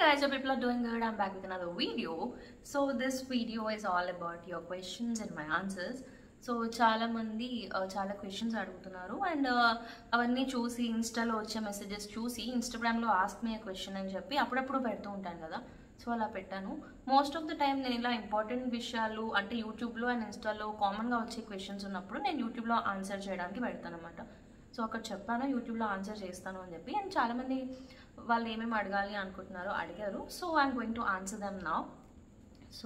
guys, hope people are doing good. I'm back with another video. So this video is all about your questions and my answers. So చాలా మంది ఆ, చాలా questions అడుగుతున్నారు and అవన్నీ చూసి ఇన్స్టాలో వచ్చే మెసేజెస్ చూసి ఇన్స్టాగ్రామ్లో ఆస్క్ మీ క్వశ్చన్ అని చెప్పి అప్పుడప్పుడు పెడుతూ ఉంటాను కదా సో అలా పెట్టాను మోస్ట్ ఆఫ్ ద టైం నేను ఇలా ఇంపార్టెంట్ విషయాలు అంటే యూట్యూబ్లో అండ్ ఇన్స్టాలో కామన్గా వచ్చే క్వశ్చన్స్ ఉన్నప్పుడు నేను యూట్యూబ్లో ఆన్సర్ చేయడానికి పెడతాను అనమాట సో అక్కడ చెప్పాను యూట్యూబ్లో ఆన్సర్ చేస్తాను అని చెప్పి అండ్ చాలామంది వాళ్ళు ఏమేమి అడగాలి అనుకుంటున్నారో అడిగారు so I'm going to answer them నా so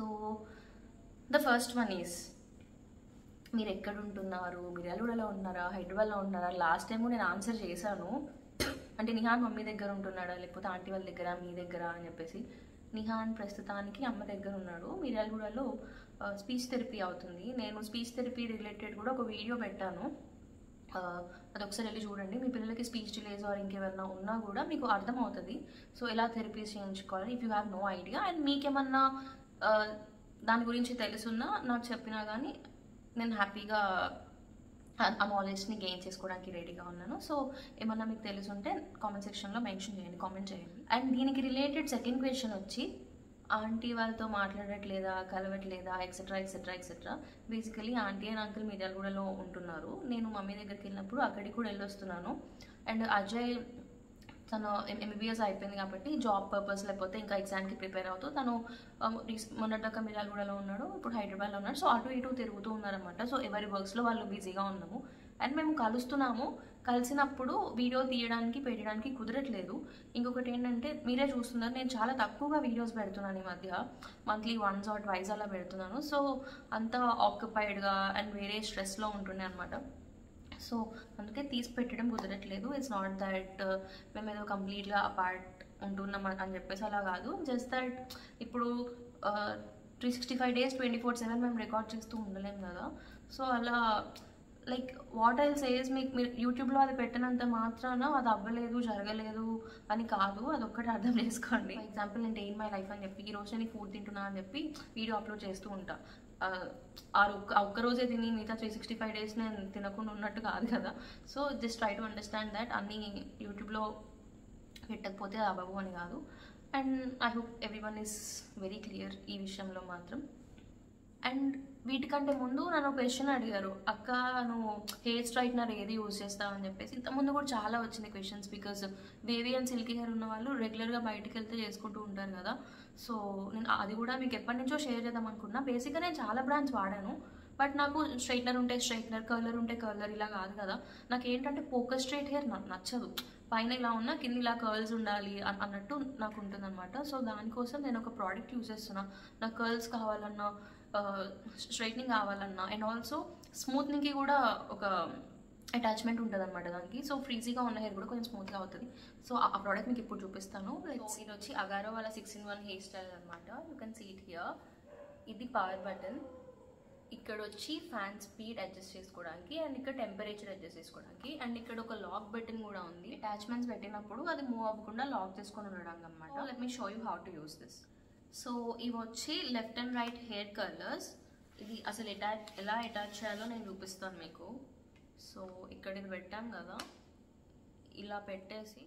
the first one is మీరు ఎక్కడ ఉంటున్నారు మిర్యాలగూడలో ఉన్నారా హైదరాబాద్లో ఉన్నారా లాస్ట్ టైం నేను ఆన్సర్ చేశాను అంటే నిహాన్ మమ్మీ దగ్గర ఉంటున్నాడా లేకపోతే ఆంటీ వాళ్ళ దగ్గర మీ దగ్గర అని చెప్పేసి నిహాన్ ప్రస్తుతానికి అమ్మ దగ్గర ఉన్నాడు మిర్యాలగూడలో స్పీచ్ థెరపీ అవుతుంది నేను స్పీచ్ థెరపీ రిలేటెడ్ కూడా ఒక వీడియో పెట్టాను ఆ, అది ఒకసారి వెళ్ళి చూడండి మీ పిల్లలకి స్పీచ్ డిలేస్ ఆర్ ఇంకేమైనా ఉన్నా కూడా మీకు అర్థమవుతుంది సో ఎలా థెరపీస్ చేయించుకోవాలి if you have no idea and మీకేమన్నా ఆ, దాని గురించి తెలుసున్నా నాకు చెప్పినా కానీ నేను హ్యాపీగా ఆ- ఆ నాలెడ్జ్ని గెయిన్ చేసుకోవడానికి రెడీగా ఉన్నాను సో ఏమన్నా మీకు తెలుసుంటే కామెంట్ సెక్షన్లో మెన్షన్ చేయండి కామెంట్ చేయండి అండ్ దీనికి రిలేటెడ్ సెకండ్ క్వశ్చన్ వచ్చి ఆంటీ వాళ్ళతో మాట్లాడట్లేదా కలవట్లేదా etcetera etcetera etcetera basically aunty and uncle మిర్యాలగూడలో ఉంటున్నారు నేను మమ్మీ దగ్గరికి వెళ్ళినప్పుడు అక్కడికి కూడా వెళ్ళొస్తున్నాను అండ్ అజయ్ తను ఎంబీబీఎస్ అయిపోయింది కాబట్టి జాబ్ పర్పస్ లేకపోతే ఇంకా ఎగ్జామ్కి ప్రిపేర్ అవుతూ తను um, రీస్- మొన్నటిదాకా మిర్యాలగూడలో ఉన్నాడు ఇప్పుడు హైదరాబాద్లో ఉన్నాడు సో అటు ఇటు తిరుగుతూ ఉన్నారనమాట సో ఎవరి వర్క్స్లో వాళ్ళు బిజీగా ఉన్నాము అండ్ మేము కలుస్తున్నాము కలిసినప్పుడు వీడియో తీయడానికి పెట్టడానికి కుదరట్లేదు ఇంకొకటి ఏంటంటే మీరే చూస్తున్నారు నేను చాలా తక్కువగా వీడియోస్ పెడుతున్నాను ఈ మధ్య మంత్లీ వన్స్ ఆర్ ట్వైస్ అలా పెడుతున్నాను సో అంత ఆక్యుపైడ్గా అండ్ వేరే స్ట్రెస్లో ఉంటుండే అనమాట సో అందుకే తీసి పెట్టడం కుదరట్లేదు ఇట్స్ నాట్ దట్ మేము ఏదో కంప్లీట్గా అపార్ట్ ఉంటున్నాం అని- అని చెప్పేసి అలా కాదు జస్ట్ దట్ ఇప్పుడు three sixty five days twenty four seven మేము రికార్డ్ చేస్తూ ఉండలేం కదా సో అలా లైక్ వాట్ ఐల్ సేస్ మీకు మీరు యూట్యూబ్లో అది పెట్టినంత మాత్రాన అది అవ్వలేదు జరగలేదు అని కాదు అది ఒక్కటి అర్థం చేసుకోండి ఫర్ ఎగ్జాంపుల్ నేను డెయిన్ మై లైఫ్ అని చెప్పి ఈ రోజు నేను ఫుడ్ తింటున్నా అని చెప్పి వీడియో అప్లోడ్ చేస్తూ ఉంటా ఆ, ఆ ఒక్క ఆ ఒక్క రోజే తిని మిగతా త్రీ సిక్స్టీ ఫైవ్ డేస్ నేను తినకుండా ఉన్నట్టు కాదు కదా so just try to understand that అన్నీ యూట్యూబ్లో పెట్టకపోతే అది అవ్వవు అని కాదు and I hope everyone is very clear ఈ విషయంలో మాత్రం అండ్ వీటికంటే ముందు నన్ను క్వశ్చన్ అడిగారు అక్క నువ్వు హెయిర్ స్ట్రైట్నర్ ఏది యూజ్ చేస్తావు అని చెప్పేసి ఇంతకుముందు కూడా చాలా వచ్చింది questions because baby and silky hair ఉన్న వాళ్ళు రెగ్యులర్గా బయటికి వెళ్తే చేసుకుంటూ ఉంటారు కదా సో నేను అది కూడా మీకు ఎప్పటి నుంచో షేర్ చేద్దాం అనుకున్నా బేసిక్గా నేను చాలా బ్రాండ్స్ వాడాను బట్ నాకు స్ట్రైట్నర్ ఉంటే స్ట్రైట్నర్ కలర్ ఉంటే కలర్ ఇలా కాదు కదా నాకు ఏంటంటే ఫోకస్ స్ట్రైట్ హెయిర్ నాకు నచ్చదు పైన ఇలా ఉన్నా కింద ఇలా కర్ల్స్ ఉండాలి అన్- అన్నట్టు నాకు ఉంటుందన్నమాట సో దానికోసం నేను ఒక ప్రోడక్ట్ యూజ్ చేస్తున్నా నాకు కర్ల్స్ కావాలన్నా స్ట్రైట్నింగ్ కావాలన్నా అండ్ ఆల్సో స్మూత్నింగ్కి కూడా ఒక అటాచ్మెంట్ ఉంటుంది అనమాట దానికి సో ఫ్రీజీగా ఉన్న హెయిర్ కూడా కొంచెం స్మూత్గా అవుతుంది సో ఆ ప్రోడక్ట్ మీకు ఇప్పుడు చూపిస్తాను లైక్ ఇది వచ్చి అగారో వాళ్ళ six in one hairstyle అనమాట you can see it here ఇది పవర్ బటన్ ఇక్కడ వచ్చి ఫ్యాన్ స్పీడ్ అడ్జస్ట్ చేసుకోవడానికి అండ్ ఇక్కడ టెంపరేచర్ అడ్జస్ట్ చేసుకోవడానికి అండ్ ఇక్కడ ఒక లాక్ బటన్ కూడా ఉంది అటాచ్మెంట్స్ పెట్టినప్పుడు అది మూవ్ అవ్వకుండా లాక్ చేసుకొని ఉండడానికి అనమాట let me show you how to use this so ఇవి వచ్చి left and right hair colours ఇది అసలు అటాచ్ ఎలా అటాచ్ చేయాలో నేను చూపిస్తాను మీకు సో ఇక్కడ ఇది పెట్టాం కదా ఇలా పెట్టేసి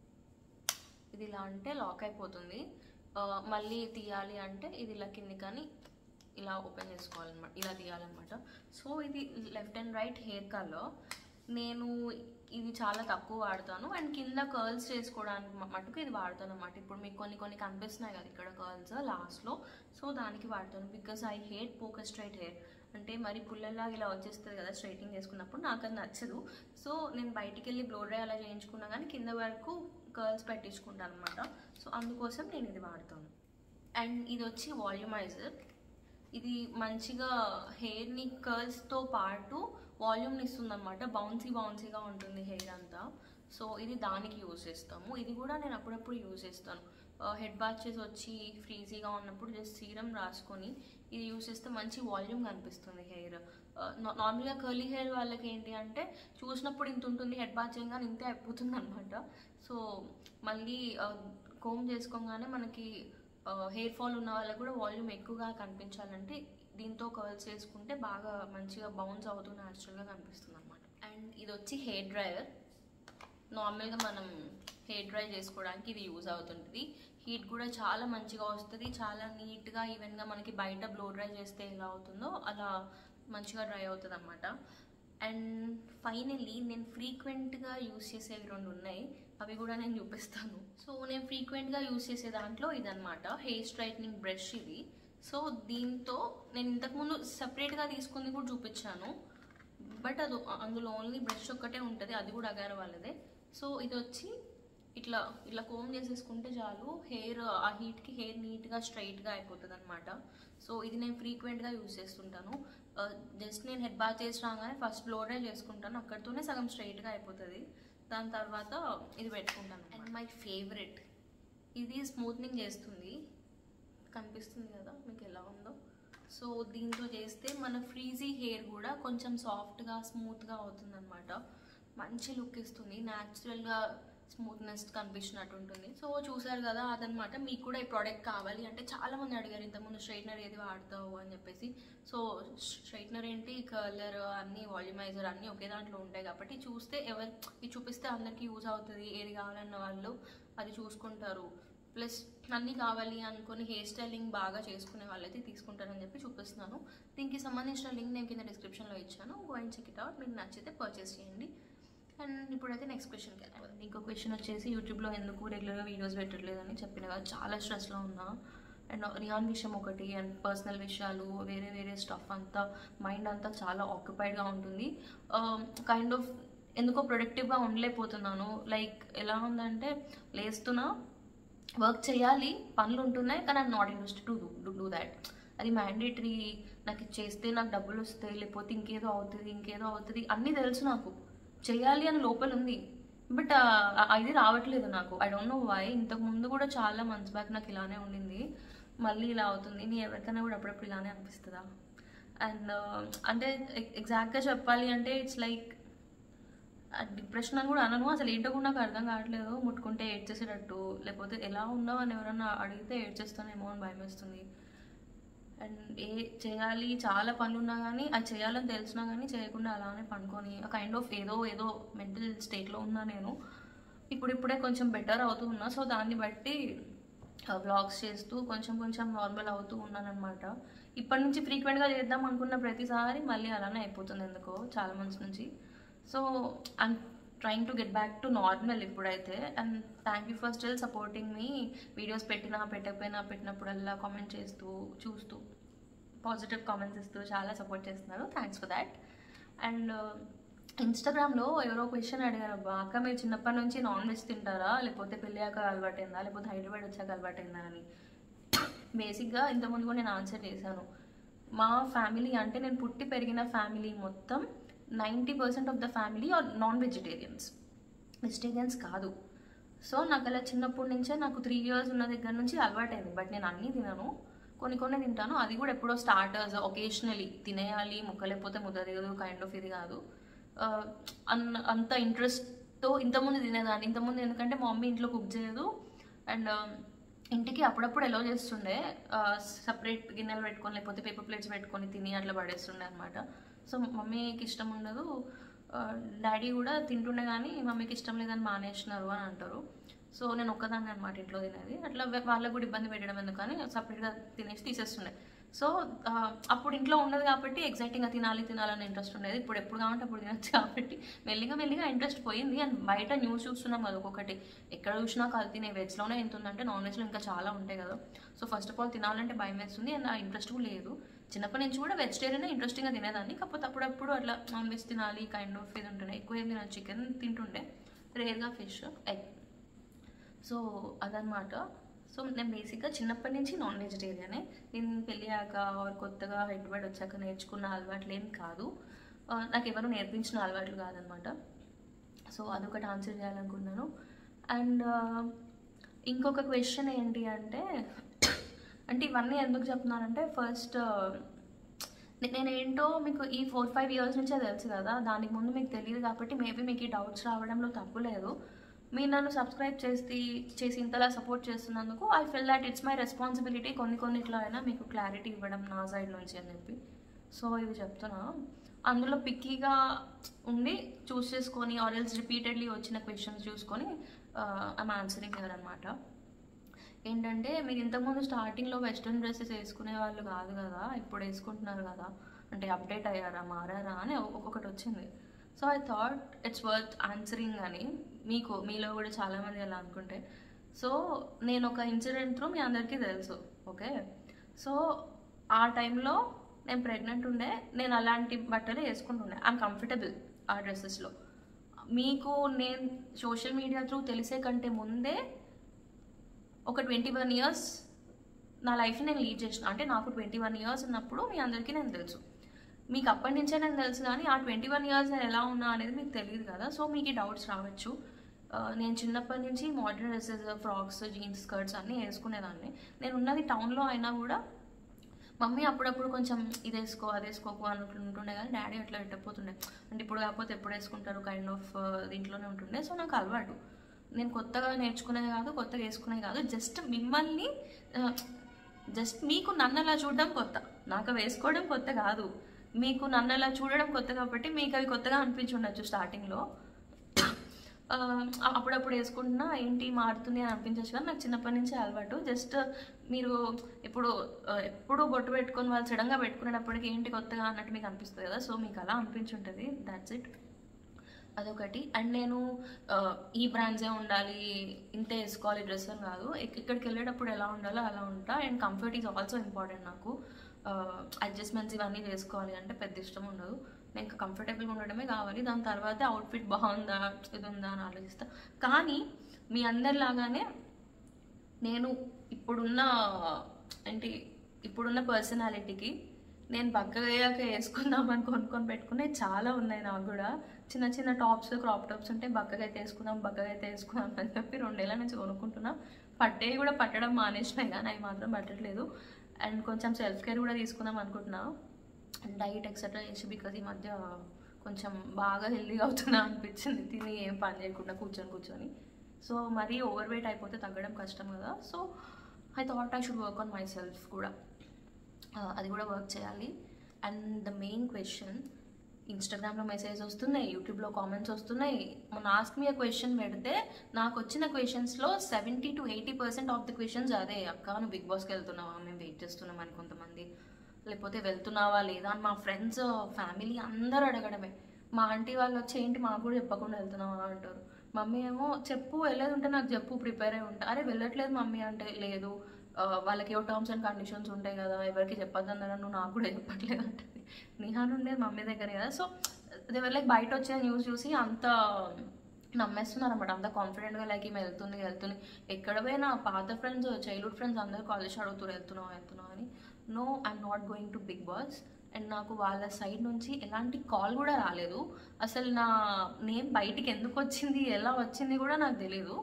ఇది ఇలా అంటే లాక్ అయిపోతుంది ఆ, మళ్ళీ తీయాలి అంటే ఇది ఇలా కింది కానీ ఇలా ఓపెన్ చేసుకోవాలన్నమాట ఇలా తీయాలన్నమాట సో ఇది left and right hair colour నేను ఇది చాలా తక్కువ వాడతాను అండ్ కింద కర్ల్స్ చేసుకోవడానికి మ- మటుకు ఇది వాడతాను అనమాట ఇప్పుడు మీకు కొన్ని కొన్ని కనిపిస్తున్నాయి కదా ఇక్కడ కర్ల్స్ లాస్ట్లో సో దానికి వాడతాను బికాస్ ఐ హేట్ పోకస్ స్ట్రైట్ హెయిర్ అంటే మరి పుల్లలాగా ఇలా వచ్చేస్తుంది కదా స్ట్రైటింగ్ చేసుకున్నప్పుడు నాకు అది నచ్చదు సో నేను బయటికి వెళ్ళి బ్లో డ్రై అలా చేయించుకున్నా కానీ కింద వరకు కర్ల్స్ పెట్టించుకుంటాను అనమాట సో అందుకోసం నేను ఇది వాడతాను అండ్ ఇది వచ్చి వాల్యూమైజర్ ఇది మంచిగా హెయిర్ని కర్ల్స్తో పాటు వాల్యూమ్ని ఇస్తుంది అనమాట బౌన్సీ బౌన్సీగా ఉంటుంది హెయిర్ అంతా సో ఇది దానికి యూజ్ చేస్తాము ఇది కూడా నేను అప్పుడప్పుడు యూజ్ చేస్తాను హెడ్ బాచెస్ వచ్చి ఫ్రీజీగా ఉన్నప్పుడు జస్ట్ సీరం రాసుకొని ఇది యూజ్ చేస్తే మంచి వాల్యూమ్ కనిపిస్తుంది హెయిర్ నార్మల్గా కర్లీ హెయిర్ వాళ్ళకి ఏంటి అంటే చూసినప్పుడు ఇంత ఉంటుంది హెడ్ బాత్ చేయగానే ఇంతే అయిపోతుంది అనమాట సో మళ్ళీ కోమ్ చేసుకోగానే మనకి హెయిర్ ఫాల్ ఉన్న వాళ్ళకి కూడా వాల్యూమ్ ఎక్కువగా కనిపించాలంటే దీంతో కర్ల్స్ చేసుకుంటే బాగా మంచిగా బౌన్స్ అవుతూ న్యాచురల్గా కనిపిస్తుంది అనమాట అండ్ ఇది వచ్చి హెయిర్ డ్రైయర్ నార్మల్గా మనం హెయిర్ డ్రై చేసుకోవడానికి ఇది యూజ్ అవుతుంటుంది హీట్ కూడా చాలా మంచిగా వస్తుంది చాలా నీట్గా ఈవెన్గా మనకి బయట బ్లో డ్రై చేస్తే ఎలా అవుతుందో అలా మంచిగా డ్రై అవుతుంది అనమాట అండ్ ఫైనల్లీ నేను ఫ్రీక్వెంట్గా యూస్ చేసేవి రెండు ఉన్నాయి అవి కూడా నేను చూపిస్తాను సో నేను ఫ్రీక్వెంట్గా యూస్ చేసే దాంట్లో ఇదనమాట హెయిర్ స్ట్రైట్నింగ్ బ్రష్ ఇది సో దీంతో నేను ఇంతకుముందు సపరేట్గా తీసుకుంది కూడా చూపించాను బట్ అది అందులో ఓన్లీ బ్రష్ ఒక్కటే ఉంటుంది అది కూడా అగార వాళ్ళదే సో ఇది వచ్చి ఇట్లా ఇట్లా కోమ్ చేసేసుకుంటే చాలు హెయిర్ ఆ హీట్కి హెయిర్ నీట్గా స్ట్రైట్గా అయిపోతుంది అనమాట సో ఇది నేను ఫ్రీక్వెంట్గా యూస్ చేస్తుంటాను జస్ట్ నేను హెడ్ బాత్ చేసి రాగానే ఫస్ట్ బ్లో డ్రై చేసుకుంటాను అక్కడితోనే సగం స్ట్రైట్గా అయిపోతుంది దాని తర్వాత ఇది పెట్టుకుంటాను అండ్ మై ఫేవరెట్ ఇది స్మూత్నింగ్ చేస్తుంది కనిపిస్తుంది కదా మీకు ఎలా ఉందో సో దీంతో చేస్తే మన ఫ్రీజీ హెయిర్ కూడా కొంచెం సాఫ్ట్గా స్మూత్గా అవుతుంది అనమాట మంచి లుక్ ఇస్తుంది న్యాచురల్గా స్మూత్నెస్ కనిపించినట్టు ఉంటుంది సో చూసారు కదా అదనమాట మీకు కూడా ఈ ప్రోడక్ట్ కావాలి అంటే చాలా మంది అడిగారు ఇంతకుముందు స్ట్రైట్నర్ ఏది వాడతావు అని చెప్పేసి సో స్ట్రైట్నర్ ఏంటి కలర్ అన్ని వాల్యూమైజర్ అన్నీ ఒకే దాంట్లో ఉంటాయి కాబట్టి చూస్తే ఎవరు ఇది చూపిస్తే అందరికీ యూజ్ అవుతుంది ఏది కావాలన్న వాళ్ళు అది చూసుకుంటారు ప్లస్ అన్నీ కావాలి అనుకుని హెయిర్ స్టైలింగ్ బాగా చేసుకునే వాళ్ళైతే తీసుకుంటారని చెప్పి చూపిస్తున్నాను దీనికి సంబంధించిన లింక్ నేను కింద డిస్క్రిప్షన్లో ఇచ్చాను go and check it out మీకు నచ్చితే పర్చేస్ చేయండి అండ్ ఇప్పుడైతే నెక్స్ట్ క్వశ్చన్కి వెళ్ళాలి ఇంకో క్వశ్చన్ వచ్చేసి యూట్యూబ్లో ఎందుకు రెగ్యులర్గా వీడియోస్ పెట్టట్లేదని చెప్పిన కదా చాలా స్ట్రెస్లో ఉన్నా అండ్ రియాన్ విషయం ఒకటి అండ్ పర్సనల్ విషయాలు వేరే వేరే స్టఫ్ అంతా మైండ్ అంతా చాలా ఆక్యుపైడ్గా ఉంటుంది కైండ్ ఆఫ్ ఎందుకో ప్రొడక్టివ్గా ఉండలేకపోతున్నాను లైక్ ఎలా ఉందంటే లేస్తున్నా వర్క్ చేయాలి పనులు ఉంటున్నాయి కానీ I'm not interest to do do that అది మ్యాండేటరీ నాకు ఇది చేస్తే నాకు డబ్బులు వస్తాయి లేకపోతే ఇంకేదో అవుతుంది ఇంకేదో అవుతుంది అన్నీ తెలుసు నాకు చేయాలి అని లోపల ఉంది బట్ అది రావట్లేదు నాకు ఐ డోంట్ నో వై ఇంతకు ముందు కూడా చాలా మంత్స్ బ్యాక్ నాకు ఇలానే ఉండింది మళ్ళీ ఇలా అవుతుంది నీ ఎవరికైనా కూడా అప్పుడప్పుడు ఇలానే అనిపిస్తుందా అండ్ అంటే ఎగ్జాక్ట్గా చెప్పాలి అంటే ఇట్స్ లైక్ డిప్రెషన్ అని కూడా అనను అసలు ఏంటో కూడా నాకు అర్థం కావట్లేదు ముట్టుకుంటే ఏడ్చేసేటట్టు లేకపోతే ఎలా ఉన్నావు అని ఎవరన్నా అడిగితే ఏడ్చేస్తానేమో అని భయం వేస్తుంది అండ్ ఏ చేయాలి చాలా పనులు ఉన్నా కానీ అది చేయాలని తెలిసినా కానీ చేయకుండా అలానే పండుకొని కైండ్ ఆఫ్ ఏదో ఏదో మెంటల్ స్టేట్లో ఉన్నా నేను ఇప్పుడిప్పుడే కొంచెం బెటర్ అవుతూ ఉన్నా సో దాన్ని బట్టి వ్లాగ్స్ చేస్తూ కొంచెం కొంచెం నార్మల్ అవుతూ ఉన్నానమాట ఇప్పటి నుంచి ఫ్రీక్వెంట్గా చేద్దాం అనుకున్న ప్రతిసారి మళ్ళీ అలానే అయిపోతుంది ఎందుకో చాలా మంత్స్ నుంచి so I'm trying to get back to normal ఇప్పుడైతే and thank you for still supporting me videos పెట్టినా పెట్టకపోయినా పెట్టినప్పుడల్లా కామెంట్ చేస్తూ చూస్తూ పాజిటివ్ కామెంట్స్ ఇస్తూ చాలా సపోర్ట్ చేస్తున్నారు థ్యాంక్స్ ఫర్ దాట్ అండ్ ఇన్స్టాగ్రామ్లో ఎవరో క్వశ్చన్ అడిగారు అబ్బా అక్క మీరు చిన్నప్పటి నుంచి నాన్ వెజ్ తింటారా లేకపోతే పెళ్ళాక అలవాటైందా లేకపోతే హైదరాబాద్ వచ్చాక అలవాటైందా అని బేసిక్గా ఇంతకుముందు కూడా నేను ఆన్సర్ చేశాను మా ఫ్యామిలీ అంటే నేను పుట్టి పెరిగిన ఫ్యామిలీ మొత్తం ninety percent of the family are non vegetarians vegetarians కాదు సో నాకు అలా చిన్నప్పటి నుంచే నాకు త్రీ ఇయర్స్ ఉన్న దగ్గర నుంచి అలవాటైంది బట్ నేను అన్నీ తినను కొన్ని కొన్ని తింటాను అది కూడా ఎప్పుడో స్టార్టర్స్ ఒకేషనలీ తినేయాలి ముక్క లేకపోతే ముద్ద దిగదు కైండ్ ఆఫ్ ఇది కాదు అన్ అంత ఇంట్రెస్ట్తో ఇంతకుముందు తినేదాన్ని ఇంతకుముందు ఎందుకంటే మా మమ్మీ ఇంట్లో కుక్ చేయదు అండ్ ఇంటికి అప్పుడప్పుడు ఎలా చేస్తుండే సపరేట్ గిన్నెలు పెట్టుకొని లేకపోతే పేపర్ ప్లేట్స్ పెట్టుకొని తిని అట్లా పడేస్తుండే అనమాట సో మమ్మీకి ఇష్టం ఉండదు డాడీ కూడా తింటుండే కానీ మమ్మీకి ఇష్టం లేదని మానేసినారు అని అంటారు సో నేను ఒక్కదాన్ని అనమాట ఇంట్లో తినేది అట్లా వాళ్ళకు కూడా ఇబ్బంది పెట్టడం ఎందుకని సపరేట్గా తినేసి తీసేస్తుండే సో అప్పుడు ఇంట్లో ఉండదు కాబట్టి ఎగ్జైటింగ్గా తినాలి తినాలని ఇంట్రెస్ట్ ఉండేది ఇప్పుడు ఎప్పుడు కావాలంటే అప్పుడు తినచ్చు కాబట్టి మెల్లిగా మెల్లిగా ఇంట్రెస్ట్ పోయింది అండ్ బయట న్యూస్ చూస్తున్నాం అది ఒక్కొక్కటి ఎక్కడ చూసినా కల్తీనే వెజ్లోనే ఎంత ఉందంటే నాన్ వెజ్లో ఇంకా చాలా ఉంటాయి కదా సో ఫస్ట్ ఆఫ్ ఆల్ తినాలంటే భయం వేస్తుంది అండ్ ఆ ఇంట్రెస్ట్ కూడా లేదు చిన్నప్పటి నుంచి కూడా వెజిటేరియన్ ఇంట్రెస్టింగ్గా తినేదాన్ని కాకపోతే అప్పుడప్పుడు అట్లా నాన్ వెజ్ తినాలి కైండ్ ఆఫ్ ఇది ఉంటుండే ఎక్కువ ఏం తినాలి చికెన్ తింటుండే రేర్గా ఫిష్ ఎగ్ సో అదనమాట సో నేను బేసిక్గా చిన్నప్పటి నుంచి నాన్ వెజిటేరియనే నేను పెళ్ళాక ఆర్ కొత్తగా హైదరాబాద్ వచ్చాక నేర్చుకున్న అలవాట్లు ఏం కాదు నాకు ఎవరు నేర్పించిన అలవాట్లు కాదనమాట సో అదొకటి ఆన్సర్ చేయాలనుకున్నాను అండ్ ఇంకొక క్వశ్చన్ ఏంటి అంటే అంటే ఇవన్నీ ఎందుకు చెప్తున్నానంటే ఫస్ట్ నేనేంటో మీకు ఈ ఫోర్ ఫైవ్ ఇయర్స్ నుంచే తెలుసు కదా దానికి ముందు మీకు తెలియదు కాబట్టి మేబీ మీకు ఈ డౌట్స్ రావడంలో తప్పు లేదు మీరు నన్ను సబ్స్క్రైబ్ చేసి చేసి ఇంతలా సపోర్ట్ చేస్తున్నందుకు I feel that it's my responsibility కొన్ని కొన్నిట్లో అయినా మీకు క్లారిటీ ఇవ్వడం నా సైడ్ నుంచి అని చెప్పి సో ఇవి చెప్తున్నా అందులో పిక్కీగా ఉండి చూస్ చేసుకొని ఆర్ఎల్స్ రిపీటెడ్లీ వచ్చిన క్వశ్చన్స్ చూసుకొని ఐమ్ ఆన్సరింగ్ అనమాట ఏంటంటే మీరు ఇంతకుముందు స్టార్టింగ్లో వెస్ట్రన్ డ్రెస్సెస్ వేసుకునే వాళ్ళు కాదు కదా ఇప్పుడు వేసుకుంటున్నారు కదా అంటే అప్డేట్ అయ్యారా మారారా అని ఒక్కొక్కటి వచ్చింది so I thought it's worth answering అని మీకు మీలో కూడా చాలామంది అలా అనుకుంటే సో నేను ఒక ఇన్సిడెంట్ త్రూ మీ అందరికీ తెలుసు ఓకే సో ఆ టైంలో నేను ప్రెగ్నెంట్ ఉండే నేను అలాంటి బట్టలు వేసుకుంటుండే ఐఎమ్ కంఫర్టబుల్ ఆ డ్రెస్సెస్లో మీకు నేను సోషల్ మీడియా త్రూ తెలిసే కంటే ముందే ఒక ట్వంటీ వన్ ఇయర్స్ నా లైఫ్ నేను లీడ్ చేసిన అంటే నాకు ట్వంటీ వన్ ఇయర్స్ ఉన్నప్పుడు మీ అందరికీ నేను తెలుసు మీకు అప్పటి నుంచే నేను తెలుసు కానీ ఆ ట్వంటీ వన్ ఇయర్స్ నేను ఎలా ఉన్నా అనేది మీకు తెలియదు కదా సో మీకు ఈ డౌట్స్ రావచ్చు ఆ, నేను చిన్నప్పటి నుంచి modern dresses frocks jeans skirts అన్నీ వేసుకునేదాన్ని నేను ఉన్నది టౌన్లో అయినా కూడా మమ్మీ అప్పుడప్పుడు కొంచెం ఇది వేసుకో అది వేసుకోకు అనుకుంటుండే కానీ డాడీ అట్లా పెట్టకపోతుండే అంటే ఇప్పుడు కాకపోతే ఎప్పుడు వేసుకుంటారు కైండ్ ఆఫ్ దీంట్లోనే ఉంటుండే సో నాకు అలవాటు నేను కొత్తగా నేర్చుకునేది కాదు కొత్తగా వేసుకునేది కాదు జస్ట్ మిమ్మల్ని జస్ట్ మీకు నన్ను అలా చూడడం కొత్త నాకు అవి వేసుకోవడం కొత్త కాదు మీకు నన్ను అలా చూడడం కొత్త కాబట్టి మీకు అవి కొత్తగా అనిపించి ఉండొచ్చు స్టార్టింగ్లో ఆ, అప్పుడప్పుడు వేసుకుంటున్నా ఏంటి మారుతుంది అని అనిపించచ్చు కానీ నాకు చిన్నప్పటి నుంచి అలవాటు జస్ట్ మీరు ఇప్పుడు ఆ, ఎప్పుడు బొట్టు పెట్టుకొని వాళ్ళు సడన్గా పెట్టుకునేటప్పటికి ఏంటి కొత్తగా అన్నట్టు మీకు అనిపిస్తుంది కదా సో మీకు అలా అనిపించుంటుంది దాట్స్ ఇట్ అదొకటి అండ్ నేను ఆ, ఈ బ్రాండ్సే ఉండాలి ఇంతే వేసుకోవాలి డ్రెస్ అని కాదు ఇక్- ఇక్కడికి వెళ్ళేటప్పుడు ఎలా ఉండాలో అలా ఉంటా and comfort is also important నాకు అడ్జస్ట్మెంట్స్ ఇవన్నీ చేసుకోవాలి అంటే పెద్ద ఇష్టం ఉండదు నేను కంఫర్టబుల్గా ఉండడమే కావాలి దాని తర్వాత అవుట్ఫిట్ బాగుందా ఇది ఉందా అని ఆలోచిస్తా కానీ మీ అందరిలాగానే నేను ఇప్పుడున్న ఏంటి ఇప్పుడున్న పర్సనాలిటీకి నేను బక్కగా అయ్యాక వేసుకుందామని కొనుక్కొని పెట్టుకునే చాలా ఉన్నాయి నాకు కూడా చిన్న చిన్న టాప్స్ క్రాప్ టాప్స్ ఉంటే బక్కగా అయితే వేసుకుందాం బక్కగా అయితే వేసుకుందాం అని చెప్పి రెండేళ్ల నుంచి కొనుక్కుంటున్నా పట్టే కూడా పట్టడం మానేసినాయి కానీ అవి మాత్రం పట్టట్లేదు అండ్ కొంచెం సెల్ఫ్ కేర్ కూడా తీసుకుందాం అనుకుంటున్నా డైట్ ఎక్సెట్రా చేసి బికాజ్ ఈ మధ్య కొంచెం బాగా హెల్దీగా అవుతున్నా అనిపించింది తిని ఏం పని చేయకుండా కూర్చొని కూర్చొని సో మరీ ఓవర్ వెయిట్ అయిపోతే తగ్గడం కష్టం కదా so I thought I should work on myself కూడా ఆ, అది కూడా వర్క్ చేయాలి అండ్ ద మెయిన్ క్వశ్చన్ ఇన్స్టాగ్రామ్లో మెసేజ్ వస్తున్నాయి యూట్యూబ్లో కామెంట్స్ వస్తున్నాయి మొన్న ఆస్క్ మీ క్వశ్చన్ పెడితే నాకు వచ్చిన క్వశ్చన్స్లో seventy to eighty percent of the questions అదే అక్క నువ్వు బిగ్ బాస్కి వెళ్తున్నావా మేము వెయిట్ చేస్తున్నాం అని కొంతమంది లేకపోతే వెళ్తున్నావా లేదా అని మా ఫ్రెండ్స్ ఫ్యామిలీ అందరూ అడగడమే మా ఆంటీ వాళ్ళు వచ్చి ఏంటి మాకు కూడా చెప్పకుండా వెళ్తున్నావా అంటారు మమ్మీ ఏమో చెప్పు వెళ్ళేది ఉంటే నాకు చెప్పు ప్రిపేర్ అయి ఉంటా అరే వెళ్ళట్లేదు మమ్మీ అంటే లేదు ఆ, వాళ్ళకి ఏవో టర్మ్స్ అండ్ కండిషన్స్ ఉంటాయి కదా ఎవరికి చెప్పొద్దన్నారు నువ్వు నాకు కూడా చెప్పట్లేదు అంటే నిహాన్ ఉండేది మమ్మీ దగ్గరే కదా సో దేవర్ లైక్ బయట వచ్చే న్యూస్ చూసి అంత నమ్మేస్తున్నారు అనమాట అంత కాన్ఫిడెంట్గా లైక్ ఈమె వెళ్తుంది వెళ్తుంది ఎక్కడ పోయినా పాత ఫ్రెండ్స్ చైల్డ్హుడ్ ఫ్రెండ్స్ అందరూ కాలేజ్ అడుగుతారు వెళ్తున్నావు వెళ్తున్నావు అని no I'm not going to Bigg Boss and నాకు వాళ్ళ సైడ్ నుంచి ఎలాంటి కాల్ కూడా రాలేదు అసలు నా నేమ్ బయటికి ఎందుకు వచ్చింది ఎలా వచ్చింది కూడా నాకు తెలియదు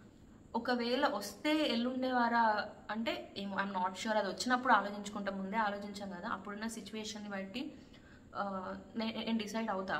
ఒకవేళ వస్తే ఎల్లుండేవారా అంటే ఏమో ఐఎమ్ నాట్ షూర్ అది వచ్చినప్పుడు ఆలోచించుకుంటా ముందే ఆలోచించాం కదా అప్పుడున్న సిచ్యువేషన్ని బట్టి ఆ, నే- నేను డిసైడ్ అవుతా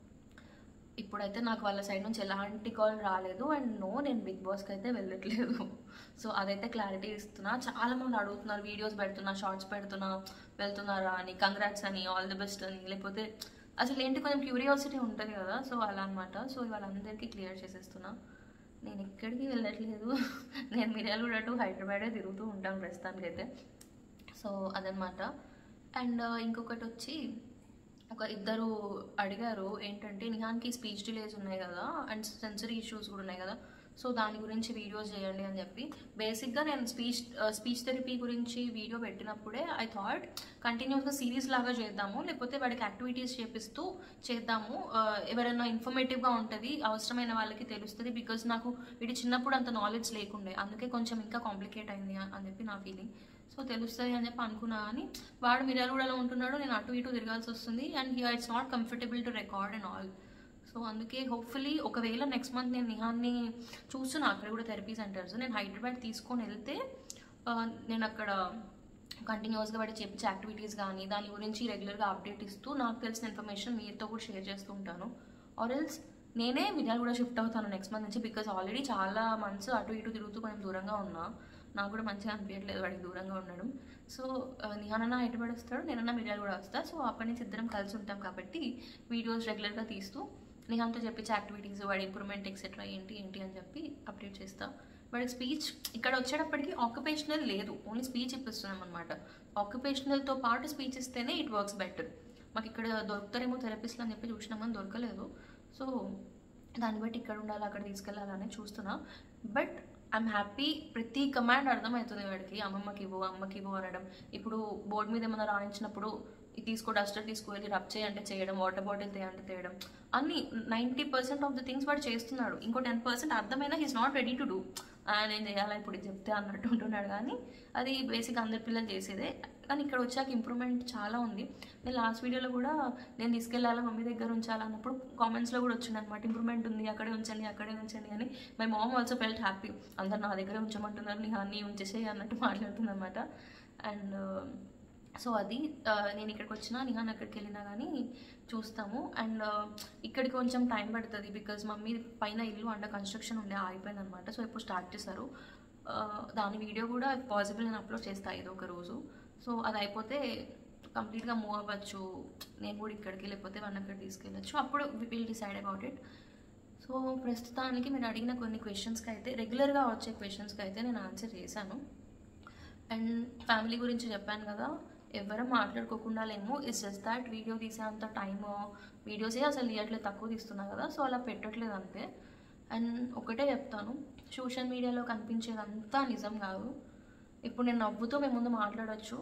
ఇప్పుడైతే నాకు వాళ్ళ సైడ్ నుంచి ఎలాంటి కాల్ రాలేదు అండ్ నో నేను బిగ్ బాస్కి అయితే వెళ్ళట్లేదు సో అదైతే క్లారిటీ ఇస్తున్నా చాలా మంది అడుగుతున్నారు వీడియోస్ పెడుతున్నా షార్ట్స్ పెడుతున్నా వెళ్తున్నారా అని కంగ్రాట్స్ అని ఆల్ ది బెస్ట్ అని లేకపోతే అసలు ఏంటి కొంచెం క్యూరియాసిటీ ఉంటుంది కదా సో అలా అనమాట సో వాళ్ళందరికీ క్లియర్ చేసేస్తున్నా నేను ఎక్కడికి వెళ్ళట్లేదు నేను మిర్యాలగూడ టు హైదరాబాదే తిరుగుతూ ఉంటాను ప్రస్తుతానికైతే సో అదనమాట అండ్ ఇంకొకటి వచ్చి ఒక ఇద్దరు అడిగారు ఏంటంటే నిహాన్కి స్పీచ్ డిలేస్ ఉన్నాయి కదా అండ్ సెన్సరీ ఇష్యూస్ కూడా ఉన్నాయి కదా సో దాని గురించి వీడియోస్ చేయండి అని చెప్పి బేసిక్గా నేను స్పీచ్ స్పీచ్ థెరపీ గురించి వీడియో పెట్టినప్పుడే ఐ థాట్ కంటిన్యూస్గా సిరీస్ లాగా చేద్దాము లేకపోతే వాడికి యాక్టివిటీస్ చేపిస్తూ చేద్దాము ఆ, ఎవరైనా ఇన్ఫర్మేటివ్గా ఉంటుంది అవసరమైన వాళ్ళకి తెలుస్తుంది బికాజ్ నాకు వీడి చిన్నప్పుడు అంత నాలెడ్జ్ లేకుండే అందుకే కొంచెం ఇంకా కాంప్లికేట్ అయింది అని చెప్పి నా ఫీలింగ్ సో తెలుస్తుంది అని చెప్పి అనుకున్నా కానీ వాడు మిర్యాలగూడలో ఉంటున్నాడు నేను అటు ఇటు తిరగాల్సి వస్తుంది and here it's not comfortable to record and all so అందుకే హోప్ఫుల్లీ ఒకవేళ నెక్స్ట్ మంత్ నేను నిహాన్ని చూస్తున్నా అక్కడ కూడా థెరపీ సెంటర్స్ నేను హైదరాబాద్ తీసుకొని వెళ్తే ఆ, నేను అక్కడ కంటిన్యూస్గా వాడి చేపించే యాక్టివిటీస్ కానీ దాని గురించి రెగ్యులర్గా అప్డేట్ ఇస్తూ నాకు తెలిసిన ఇన్ఫర్మేషన్ మీతో కూడా షేర్ చేస్తూ ఉంటాను ఆర్ ఎల్స్ నేనే మిర్యాల కూడా షిఫ్ట్ అవుతాను నెక్స్ట్ మంత్ నుంచి బికాజ్ ఆల్రెడీ చాలా మంత్స్ అటు ఇటు తిరుగుతూ కొంచెం దూరంగా ఉన్నా నాకు కూడా మంచిగా అనిపించట్లేదు వాడికి దూరంగా ఉండడం సో ఆ, నిహానన్న హైదరాబాద్ వస్తాడు నేనన్నా మిర్యాల కూడా వస్తా సో అప్పటి నుంచి ఇద్దరం కలిసి ఉంటాం కాబట్టి వీడియోస్ రెగ్యులర్గా తీస్తూ నిహాన్తో చెప్పించే యాక్టివిటీస్ వాడి ఇంప్రూవ్మెంట్ ఎక్సెట్రా ఏంటి ఏంటి అని చెప్పి అప్డేట్ చేస్తా వాడికి స్పీచ్ ఇక్కడ వచ్చేటప్పటికి ఆక్యుపేషనల్ లేదు ఓన్లీ స్పీచ్ ఇప్పిస్తున్నాం అనమాట ఆక్యుపేషనల్తో పాటు స్పీచ్ ఇస్తేనే ఇట్ వర్క్స్ బెటర్ మాకు ఇక్కడ దొరుకుతారేమో థెరపిస్ట్లు అని చెప్పి చూసినామని దొరకలేదు సో దాన్ని బట్టి ఇక్కడ ఉండాలి అక్కడ తీసుకెళ్ళాలని చూస్తున్నా బట్ ఐఎమ్ హ్యాపీ ప్రతి కమాండ్ అర్థమవుతుంది వాడికి అమ్మమ్మకి ఇవ్వు అమ్మకి ఇవ్వు అనడం ఇప్పుడు బోర్డు మీద ఏమైనా రాయించినప్పుడు ఇది తీసుకో డస్టర్ తీసుకువెళ్ళి రబ్ చేయంటే చేయడం వాటర్ బాటిల్ తేయంటే తేయడం అన్ని ninety percent of the things వాడు చేస్తున్నాడు ఇంకో టెన్ పర్సెంట్ అర్థమైనా he's not ready to do నేను చేయాలా ఇప్పుడు ఇది చెప్తే అన్నట్టు ఉంటున్నాడు కానీ అది బేసిక్ అందరి పిల్లలు చేసేదే కానీ ఇక్కడ వచ్చాక ఇంప్రూవ్మెంట్ చాలా ఉంది నేను లాస్ట్ వీడియోలో కూడా నేను తీసుకెళ్ళాలా మమ్మీ దగ్గర ఉంచాలా అన్నప్పుడు కామెంట్స్లో కూడా వచ్చింది అనమాట ఇంప్రూవ్మెంట్ ఉంది అక్కడే ఉంచండి అక్కడే ఉంచండి అని my mom also felt happy అందరు నా దగ్గరే ఉంచమంటున్నారు నీ నీ ఉంచేసేయి అన్నట్టు మాట్లాడుతుంది అనమాట అండ్ సో అది ఆ, నేను ఇక్కడికి వచ్చినా నిహాన్ అక్కడికి వెళ్ళినా కానీ చూస్తాము అండ్ ఇక్కడికి కొంచెం టైం పడుతుంది బికాజ్ మమ్మీ పైన ఇల్లు అండర్ కన్స్ట్రక్షన్ ఉండే ఆగిపోయింది అనమాట సో ఇప్పుడు స్టార్ట్ చేశారు ఆ, దాని వీడియో కూడా పాసిబుల్ నేను అప్లోడ్ చేస్తాను ఏదో ఒక రోజు సో అది అయిపోతే కంప్లీట్గా మూవ్ అవ్వచ్చు నేను కూడా ఇక్కడికి లేకపోతే వన్ అక్కడ తీసుకెళ్ళచ్చు అప్పుడు will decide about it so ప్రస్తుతానికి మీరు అడిగిన కొన్ని క్వశ్చన్స్కి అయితే రెగ్యులర్గా వచ్చే క్వశ్చన్స్కి అయితే నేను ఆన్సర్ చేశాను అండ్ ఫ్యామిలీ గురించి చెప్పాను కదా ఎవరు మాట్లాడుకోకుండా లేము ఇట్స్ జస్ట్ దాట్ వీడియో తీసేంత టైమ్ వీడియోసే అసలు తీయట్లేదు తక్కువ తీస్తున్నా కదా సో అలా పెట్టట్లేదు అంతే అండ్ ఒకటే చెప్తాను సోషల్ మీడియాలో కనిపించేదంతా నిజం కాదు ఇప్పుడు నేను నవ్వుతూ మేము ముందు మాట్లాడొచ్చు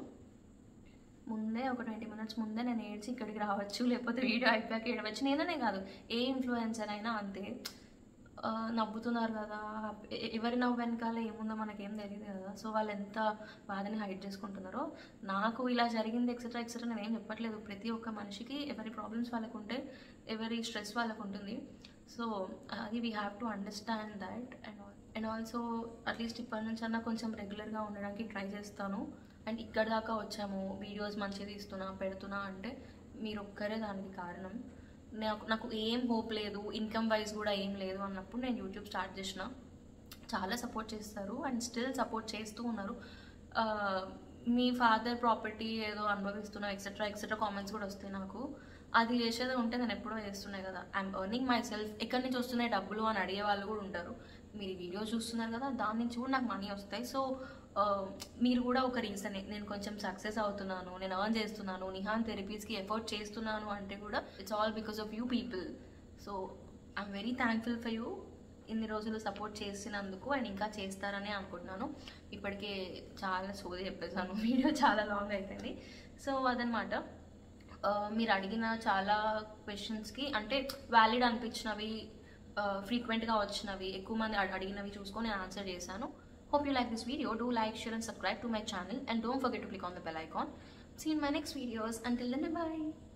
ముందే ఒక ట్వంటీ మినిట్స్ ముందే నేను ఏడ్చి ఇక్కడికి రావచ్చు లేకపోతే వీడియో అయిపోయాక ఏడవచ్చు నేననే కాదు ఏ ఇన్ఫ్లుయెన్సర్ అయినా అంతే ఆ, నవ్వుతున్నారు కదా ఎ- ఎవరి నవ్వు వెనకాల ఏముందో మనకేం తెలియదు కదా సో వాళ్ళు ఎంత బాధని హైడ్ చేసుకుంటున్నారో నాకు ఇలా జరిగింది ఎక్సెట్రా ఎక్సెట్రా నేను ఏం చెప్పట్లేదు ప్రతి ఒక్క మనిషికి ఎవరి ప్రాబ్లమ్స్ వాళ్ళకు ఉంటే ఎవరి స్ట్రెస్ వాళ్ళకు ఉంటుంది సో అది we have to understand that and and also at least ఇప్పటి నుంచి అన్నా కొంచెం రెగ్యులర్గా ఉండడానికి ట్రై చేస్తాను అండ్ ఇక్కడ దాకా వచ్చాము వీడియోస్ మంచిగా తీస్తున్నా పెడుతున్నా అంటే మీరు ఒక్కరే దానికి కారణం నాకు నాకు ఏం హోప్ లేదు ఇన్కమ్ వైజ్ కూడా ఏం లేదు అన్నప్పుడు నేను యూట్యూబ్ స్టార్ట్ చేసిన చాలా సపోర్ట్ చేస్తారు అండ్ స్టిల్ సపోర్ట్ చేస్తూ ఉన్నారు ఆ, మీ ఫాదర్ ప్రాపర్టీ ఏదో అనుభవిస్తున్నా ఎక్సెట్రా ఎక్సెట్రా కామెంట్స్ కూడా వస్తాయి నాకు అది చేసేది ఉంటే నేను ఎప్పుడో చేస్తున్నాయి కదా ఐఎమ్ ఎర్నింగ్ మై సెల్ఫ్ ఎక్కడి నుంచి వస్తున్నాయి డబ్బులు అని అడిగే వాళ్ళు కూడా ఉంటారు మీరు ఈ వీడియో చూస్తున్నారు కదా దాని నుంచి కూడా నాకు మనీ వస్తాయి సో మీరు కూడా ఒక రీజనే నేను కొంచెం సక్సెస్ అవుతున్నాను నేను ఎర్న్ చేస్తున్నాను నిహాన్ థెరపీస్కి ఎఫర్ట్ చేస్తున్నాను అంటే కూడా it's all because of you people so I'm very thankful for you ఇన్ని రోజులు సపోర్ట్ చేసినందుకు అండ్ ఇంకా చేస్తారని అనుకుంటున్నాను ఇప్పటికే చాలా సోది చెప్పేసాను వీడియో చాలా లాంగ్ అయిపోయింది సో అదనమాట ఆ, మీరు అడిగిన చాలా క్వశ్చన్స్కి అంటే వ్యాలిడ్ అనిపించినవి ఫ్రీక్వెంట్గా వచ్చినవి ఎక్కువ మంది అడి- అడిగినవి చూసుకొని నేను ఆన్సర్ చేశాను hope you like this video do like share and subscribe to my channel and don't forget to click on the bell icon see in my next videos until then by